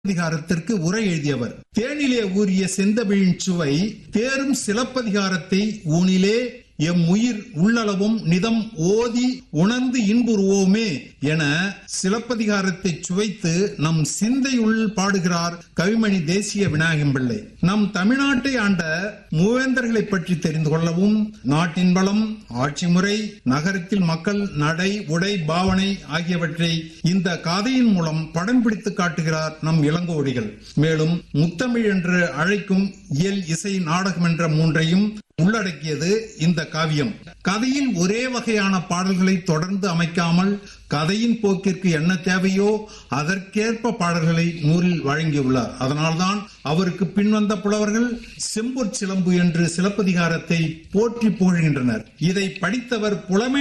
அதிகாரத்திற்கு உரை எழுதியவர் தேனிலே ஊறிய செந்தமிழின் சுவை தேரும் சிலப்பதிகாரத்தை ஊனிலே எம் உயிர் உள்ளளவும் நிதம் ஓதி உணர்ந்து இன்புறுவோமே என சிலப்பதிகாரத்தை சுவைத்து நம் சிந்தையுள் பாடுகிறார் கவிமணி தேசிய விநாயகம் பிள்ளை நம் தமிழ்நாட்டை ஆண்ட மூவேந்தர்களை பற்றி தெரிந்து கொள்ளவும் நாட்டின் பலம் ஆட்சி முறை நகரத்தில் மக்கள் நடை உடை பாவனை ஆகியவற்றை இந்த காதையின் மூலம் படம் பிடித்து காட்டுகிறார் நம் இளங்கோடிகள் மேலும் முத்தமிழ் என்று அழைக்கும் இயல் இசை நாடகம் என்ற மூன்றையும் உள்ளடக்கியது இந்த காவியம் கதையில் ஒரே வகையான பாடல்களை தொடர்ந்து அமைக்காமல் கதையின் போக்கிற்கு என்ன தேவையோ அதற்கேற்ப பாடல்களை நூலில் வழங்கியுள்ளார் அதனால்தான் அவருக்கு பின்வந்த புலவர்கள் செம்பொற் சிலம்பு என்று சிலப்பதிகாரத்தை போற்றி புகழ்கின்றனர் இதை படித்தவர் புலமை